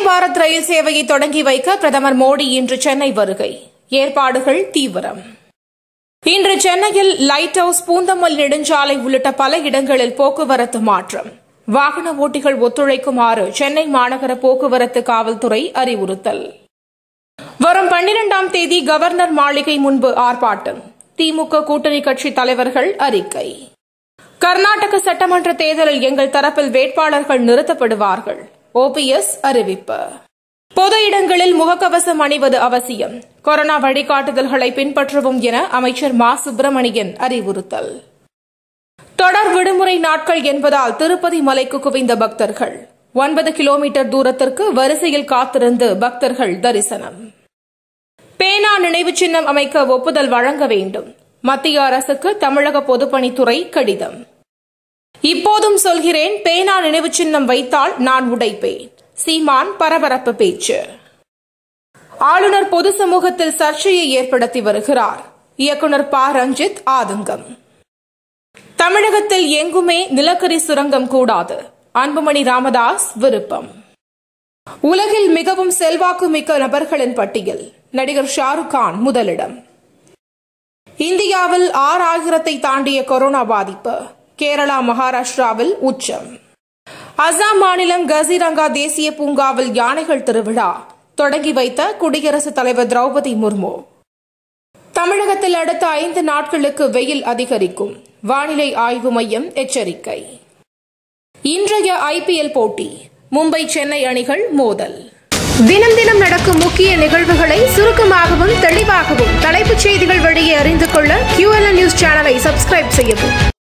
பாரத் ரயில் சேவையை தொடங்கி வைக்க பிரதமர் மோடி இன்று சென்னை வருகை ஏற்பாடுகள் தீவிரம் இன்று சென்னையில் லைட் ஹவுஸ் பூந்தமல் நெடுஞ்சாலை உள்ளிட்ட பல இடங்களில் போக்குவரத்து மாற்றம் வாகன ஓட்டிகள் ஒத்துழைக்குமாறு சென்னை மாநகர போக்குவரத்து காவல்துறை அறிவுறுத்தல் வரும் பன்னிரண்டாம் தேதி கவர்னர் மாளிகை முன்பு ஆர்ப்பாட்டம் திமுக கூட்டணி கட்சி தலைவர்கள் அறிக்கை கர்நாடக சட்டமன்ற தேர்தலில் எங்கள் தரப்பில் வேட்பாளர்கள் நிறுத்தப்படுவார்கள் ஓபிஎஸ் அறிவிப்பு பொது இடங்களில் முகக்கவசம் அணிவது அவசியம் கொரோனா வழிகாட்டுதல்களை பின்பற்றவும் என அமைச்சர் மா சுப்பிரமணியன் அறிவுறுத்தல் தொடர் விடுமுறை நாட்கள் என்பதால் திருப்பதி மலைக்கு குவிந்த பக்தர்கள் ஒன்பது கிலோமீட்டர் தூரத்திற்கு வரிசையில் காத்திருந்து பக்தர்கள் தரிசனம் பேனா நினைவு சின்னம் அமைக்க ஒப்புதல் வழங்க வேண்டும் மத்திய அரசுக்கு தமிழக பொதுப்பணித்துறை கடிதம் இப்போதும் சொல்கிறேன் பேனா நினைவு சின்னம் வைத்தால் நான் உடைப்பேன் சீமான் பரபரப்பு பேச்சு ஆளுநர் பொது சமூகத்தில் சர்ச்சையை ஏற்படுத்தி வருகிறார் இயக்குநர் ப ரஞ்சித் ஆதங்கம் தமிழகத்தில் எங்குமே நிலக்கரி சுரங்கம் கூடாது அன்புமணி ராமதாஸ் விருப்பம் உலகில் மிகவும் செல்வாக்கு மிக்க நபர்களின் பட்டியல் நடிகர் ஷாருக் கான் முதலிடம் இந்தியாவில் ஆறாயிரத்தை தாண்டிய கொரோனா பாதிப்பு கேரளா மகாராஷ்டிராவில் உச்சம் அசாம் மாநிலம் கசிரங்கா தேசிய பூங்காவில் யானைகள் திருவிழா தொடங்கி வைத்த குடியரசுத் தலைவர் திரௌபதி முர்மு தமிழகத்தில் அடுத்த ஐந்து நாட்களுக்கு வெயில் அதிகரிக்கும் வானிலை ஆய்வு மையம் எச்சரிக்கை இன்றைய ஐபிஎல் போட்டி மும்பை சென்னை அணிகள் மோதல் தினம் தினம் நடக்கும் முக்கிய நிகழ்வுகளை சுருக்கமாகவும் தெளிவாகவும் தலைப்புச் செய்திகள் வழியே அறிந்து கொள்ள QLN நியூஸ் சேனலை சப்ஸ்கிரைப் செய்யவும்